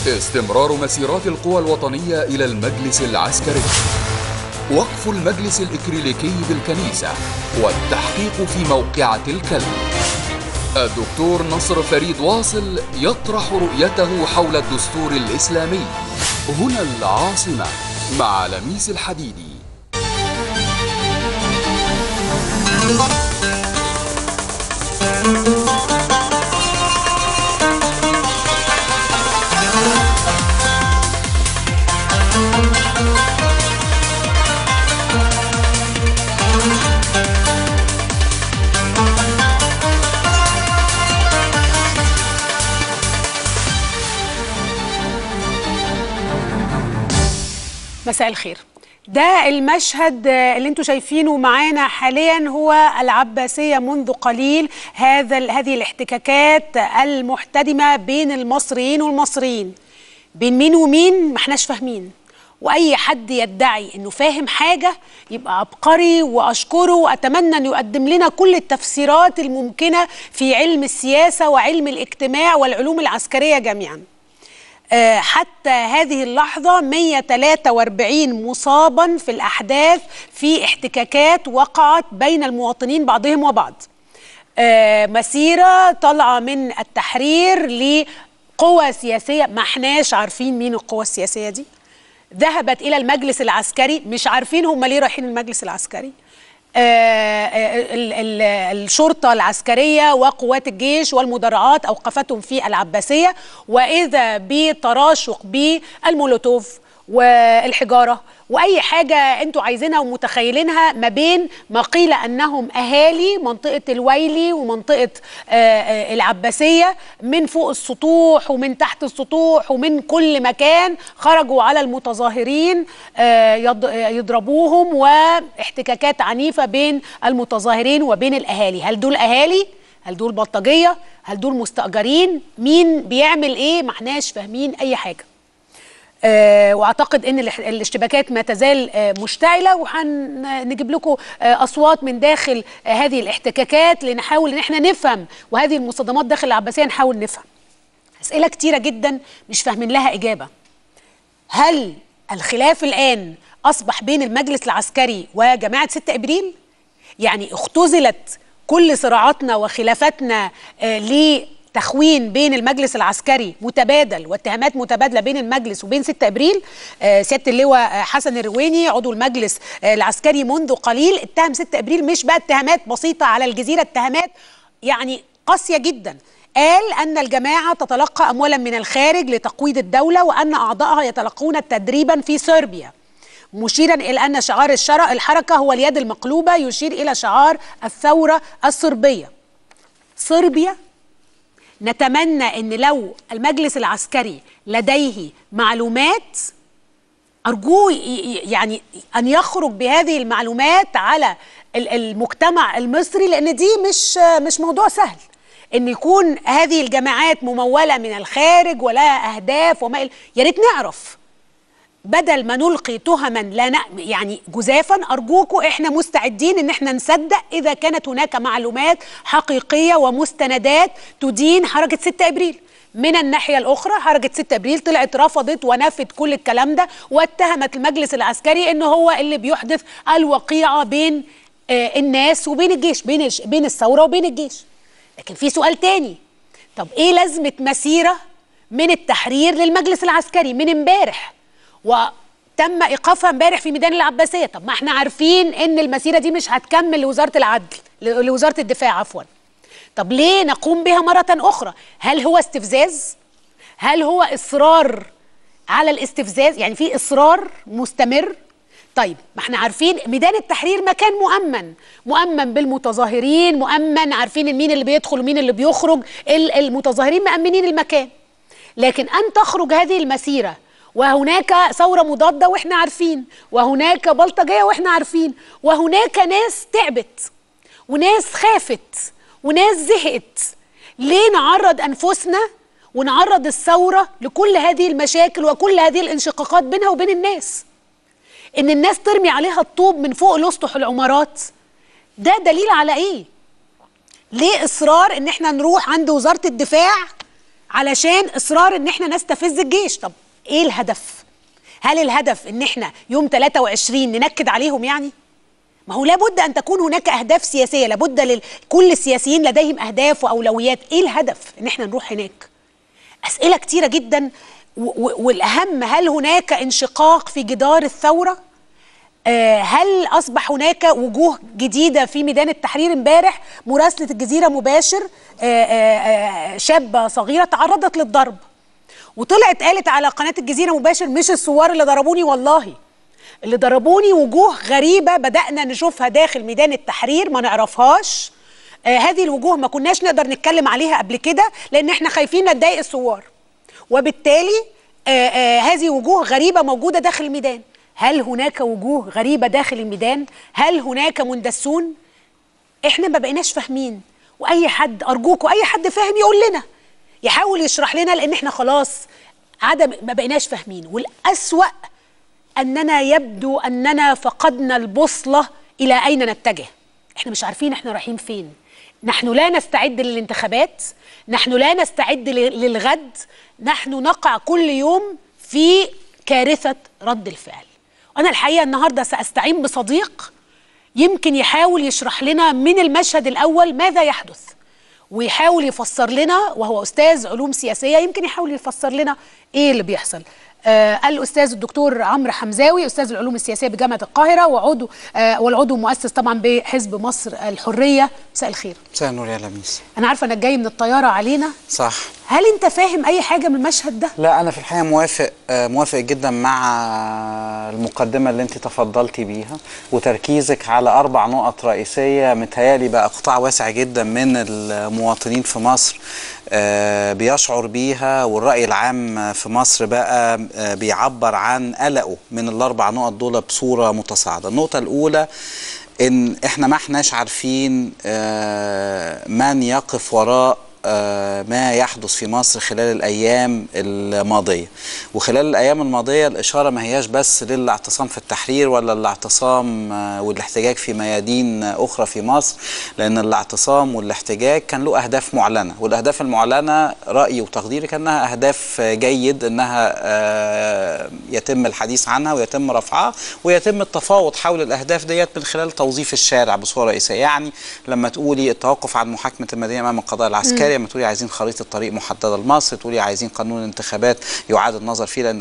استمرار مسيرات القوى الوطنية إلى المجلس العسكري وقف المجلس الإكريليكي بالكنيسة والتحقيق في موقعة الكلب الدكتور نصر فريد واصل يطرح رؤيته حول الدستور الإسلامي هنا العاصمة مع لميس الحديدي مساء الخير ده المشهد اللي انتم شايفينه معانا حاليا هو العباسيه منذ قليل هذا هذه الاحتكاكات المحتدمه بين المصريين والمصريين بين مين ومين ما احناش فاهمين واي حد يدعي انه فاهم حاجه يبقى عبقري واشكره واتمنى ان يقدم لنا كل التفسيرات الممكنه في علم السياسه وعلم الاجتماع والعلوم العسكريه جميعا حتى هذه اللحظة 143 مصابا في الأحداث في احتكاكات وقعت بين المواطنين بعضهم وبعض مسيرة طالعة من التحرير لقوى سياسية ما احناش عارفين مين القوى السياسية دي ذهبت إلى المجلس العسكري مش عارفين هم ليه رايحين المجلس العسكري الشرطة العسكرية وقوات الجيش والمدرعات أوقفتهم في العباسية وإذا بتراشق بالمولوتوف والحجارة وأي حاجة أنتوا عايزينها ومتخيلينها ما بين ما قيل أنهم أهالي منطقة الويلي ومنطقة العباسية من فوق السطوح ومن تحت السطوح ومن كل مكان خرجوا على المتظاهرين يضربوهم واحتكاكات عنيفة بين المتظاهرين وبين الأهالي هل دول أهالي؟ هل دول بلطجية؟ هل دول مستأجرين؟ مين بيعمل إيه؟ ما احناش فاهمين أي حاجة أه واعتقد ان الاشتباكات ما تزال أه مشتعله وهنجيب لكم أه اصوات من داخل هذه الاحتكاكات لنحاول ان احنا نفهم وهذه المصادمات داخل العباسيه نحاول نفهم اسئله كتيره جدا مش فاهمين لها اجابه هل الخلاف الان اصبح بين المجلس العسكري وجماعه 6 ابريل يعني اختزلت كل صراعاتنا وخلافاتنا ل تخوين بين المجلس العسكري متبادل واتهامات متبادله بين المجلس وبين 6 ابريل آه سياده اللواء حسن الرويني عضو المجلس آه العسكري منذ قليل اتهم 6 ابريل مش بقى اتهامات بسيطه على الجزيره اتهامات يعني قاسيه جدا قال ان الجماعه تتلقى اموالا من الخارج لتقويض الدوله وان اعضائها يتلقون تدريبا في صربيا مشيرا الى ان شعار الشرع الحركه هو اليد المقلوبه يشير الى شعار الثوره الصربيه صربيا نتمنى ان لو المجلس العسكري لديه معلومات ارجوه يعني ان يخرج بهذه المعلومات على المجتمع المصري لان دي مش مش موضوع سهل ان يكون هذه الجماعات مموله من الخارج ولها اهداف وما يا ريت نعرف بدل ما نلقي تهما لا يعني جزافا ارجوكم احنا مستعدين ان احنا نصدق اذا كانت هناك معلومات حقيقيه ومستندات تدين حركه 6 ابريل من الناحيه الاخرى حركه 6 ابريل طلعت رفضت ونفت كل الكلام ده واتهمت المجلس العسكري ان هو اللي بيحدث الوقيعه بين آه الناس وبين الجيش بين بين الثوره وبين الجيش لكن في سؤال تاني طب ايه لازمه مسيره من التحرير للمجلس العسكري من امبارح وتم ايقافها امبارح في ميدان العباسيه طب ما احنا عارفين ان المسيره دي مش هتكمل لوزاره العدل لوزاره الدفاع عفوا طب ليه نقوم بها مره اخرى هل هو استفزاز هل هو اصرار على الاستفزاز يعني في اصرار مستمر طيب ما احنا عارفين ميدان التحرير مكان مؤمن مؤمن بالمتظاهرين مؤمن عارفين مين اللي بيدخل ومين اللي بيخرج المتظاهرين مأمنين المكان لكن ان تخرج هذه المسيره وهناك ثوره مضاده واحنا عارفين وهناك بلطجيه واحنا عارفين وهناك ناس تعبت وناس خافت وناس زهقت ليه نعرض انفسنا ونعرض الثوره لكل هذه المشاكل وكل هذه الانشقاقات بينها وبين الناس ان الناس ترمي عليها الطوب من فوق الاسطح العمارات ده دليل على ايه ليه اصرار ان احنا نروح عند وزاره الدفاع علشان اصرار ان احنا نستفز الجيش طب ايه الهدف هل الهدف ان احنا يوم 23 ننكد عليهم يعني ما هو لابد ان تكون هناك اهداف سياسيه لابد لكل السياسيين لديهم اهداف واولويات ايه الهدف ان احنا نروح هناك اسئله كتيره جدا والاهم هل هناك انشقاق في جدار الثوره آه هل اصبح هناك وجوه جديده في ميدان التحرير امبارح مراسله الجزيره مباشر آه آه شابه صغيره تعرضت للضرب وطلعت قالت على قناه الجزيره مباشر مش الثوار اللي ضربوني والله اللي ضربوني وجوه غريبه بدانا نشوفها داخل ميدان التحرير ما نعرفهاش آه هذه الوجوه ما كناش نقدر نتكلم عليها قبل كده لان احنا خايفين نتضايق الثوار وبالتالي آه آه هذه وجوه غريبه موجوده داخل الميدان هل هناك وجوه غريبه داخل الميدان هل هناك مندسون احنا ما بقيناش فاهمين واي حد ارجوكوا اي حد فاهم يقول لنا يحاول يشرح لنا لان احنا خلاص عدم ما بقيناش فاهمين والاسوا اننا يبدو اننا فقدنا البوصله الى اين نتجه احنا مش عارفين احنا رايحين فين نحن لا نستعد للانتخابات نحن لا نستعد للغد نحن نقع كل يوم في كارثه رد الفعل انا الحقيقه النهارده ساستعين بصديق يمكن يحاول يشرح لنا من المشهد الاول ماذا يحدث ويحاول يفسر لنا وهو استاذ علوم سياسيه يمكن يحاول يفسر لنا ايه اللي بيحصل آه الاستاذ الدكتور عمرو حمزاوي استاذ العلوم السياسيه بجامعه القاهره وعضو آه والعضو المؤسس طبعا بحزب مصر الحريه مساء الخير مساء النور يا لميس انا عارفه انك جاي من الطياره علينا صح هل انت فاهم اي حاجه من المشهد ده لا انا في الحقيقه موافق آه موافق جدا مع المقدمه اللي انت تفضلتي بيها وتركيزك على اربع نقط رئيسيه متهيالي بقى قطاع واسع جدا من المواطنين في مصر آه بيشعر بيها والرأي العام في مصر بقى آه بيعبر عن قلقه من الأربع نقط دول بصورة متصاعدة النقطة الأولى إن إحنا ما إحناش عارفين آه من يقف وراء ما يحدث في مصر خلال الايام الماضيه وخلال الايام الماضيه الاشاره ما هياش بس للاعتصام في التحرير ولا الاعتصام والاحتجاج في ميادين اخرى في مصر لان الاعتصام والاحتجاج كان له اهداف معلنه والاهداف المعلنه رايي وتقديري كانها اهداف جيد انها يتم الحديث عنها ويتم رفعها ويتم التفاوض حول الاهداف ديت من خلال توظيف الشارع بصوره رئيسيه يعني لما تقولي التوقف عن محاكمه المدينه امام القضاء العسكري لما تقولي عايزين خريطه طريق محدده لمصر تقولي عايزين قانون الانتخابات يعاد النظر فيه لان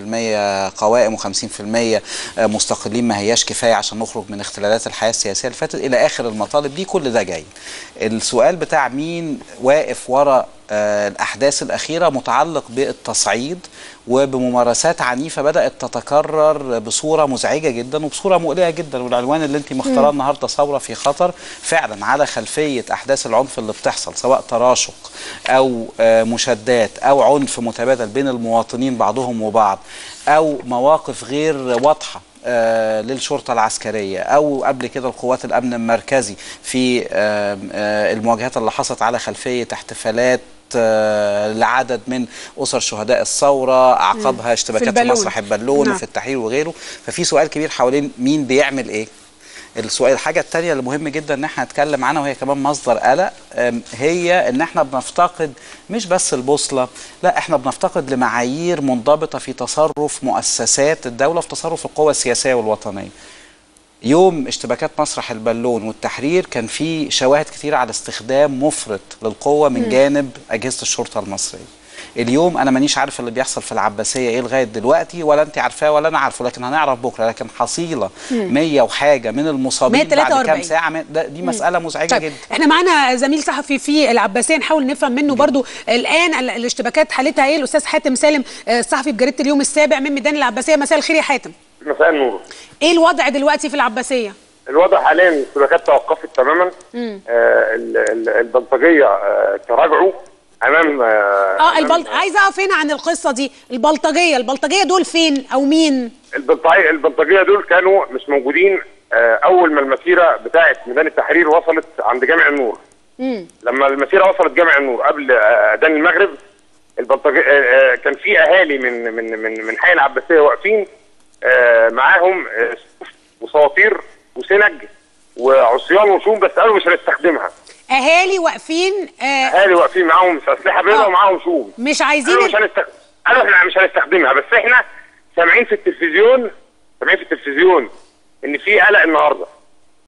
50% قوائم و50% مستقلين ما هياش كفايه عشان نخرج من اختلالات الحياه السياسيه اللي فاتت الى اخر المطالب دي كل ده جاي السؤال بتاع مين واقف ورا الاحداث الاخيره متعلق بالتصعيد وبممارسات عنيفه بدات تتكرر بصوره مزعجه جدا وبصوره مقلقه جدا والعنوان اللي انت مختاراه النهارده ثوره في خطر فعلا على خلفيه احداث العنف اللي بتحصل سواء تراشق او مشادات او عنف متبادل بين المواطنين بعضهم وبعض او مواقف غير واضحه آه للشرطه العسكريه او قبل كده القوات الامن المركزي في آه آه المواجهات اللي حصلت على خلفيه احتفالات لعدد من اسر شهداء الثوره عقبها اشتباكات في, في مسرح البالون نعم. وفي التحرير وغيره ففي سؤال كبير حوالين مين بيعمل ايه السؤال الحاجه الثانيه اللي مهم جدا ان احنا نتكلم عنها وهي كمان مصدر قلق هي ان احنا بنفتقد مش بس البوصله لا احنا بنفتقد لمعايير منضبطه في تصرف مؤسسات الدوله في تصرف القوى السياسيه والوطنيه يوم اشتباكات مسرح البالون والتحرير كان في شواهد كتير على استخدام مفرط للقوه من جانب اجهزه الشرطه المصريه اليوم انا مانيش عارف اللي بيحصل في العباسيه ايه لغايه دلوقتي ولا انت عارفاه ولا انا عارفه لكن هنعرف بكره لكن حصيله 100 وحاجه من المصابين بعد كام ساعه دي مساله مزعجه طيب. جدا احنا معانا زميل صحفي في العباسيه نحاول نفهم منه برضو الان الاشتباكات حالتها ايه الاستاذ حاتم سالم الصحفي بجريده اليوم السابع من ميدان العباسيه مساء الخير يا حاتم مساء النور ايه الوضع دلوقتي في العباسيه الوضع حاليا الاشتباكات توقفت تماما آه البلطجيه آه تراجعوا امام اه البلط عايزه اقف هنا عن القصه دي البلطجيه البلطجيه دول فين او مين البلطجيه البلطجيه دول كانوا مش موجودين آه اول ما المسيره بتاعه ميدان التحرير وصلت عند جامع النور مم. لما المسيره وصلت جامع النور قبل اذان المغرب البلطجيه آه كان في اهالي من من من من حي العباسيه واقفين آه معاهم آه وصواتير وسنج وعصيان وشوم بس قالوا مش هنستخدمها اهالي واقفين آه اهالي واقفين معاهم اسلحه آه. بيضاء ومعاهم شوم مش عايزين قالوا مش هنستخدم قالوا احنا مش هنستخدمها بس احنا سامعين في التلفزيون سامعين في التلفزيون ان في قلق النهارده